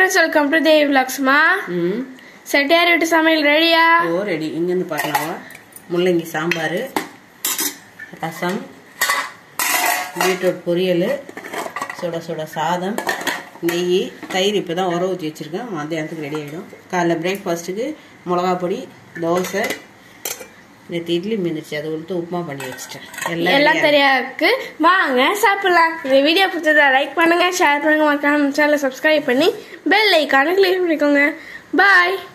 friends welcome to Devi விலாக்ஸ்மா ம் செட்டியார் வீட்டு சமையல் ரெடியா ஓ ரெடி இங்கேருந்து பார்க்கலாமா முள்ளங்கி சாம்பார் ரசம் பீட்ரூட் பொரியல் சுட சுட சாதம் நெய் தயிர் இப்போ தான் உர ஊற்றி வச்சுருக்கேன் மத்தியானத்துக்கு ரெடி ஆகிடும் காலைல பிரேக்ஃபாஸ்ட்டுக்கு மிளகா பொடி தோசை நேற்று இட்லி மீந்துச்சு அதை கொடுத்து உப்புமா பண்ணி வச்சுட்டேன் எல்லாம் எல்லாம் ready தெரியாதுக்கு வாங்க சாப்பிடலாம் இந்த வீடியோ பிடிச்சதா லைக் பண்ணுங்க ஷேர் பண்ணுங்க மறக்காம சேனலை சப்ஸ்கிரைப் பண்ணி பெல் ஐக்கான கிளிக் பண்ணிக்கோங்க பாய்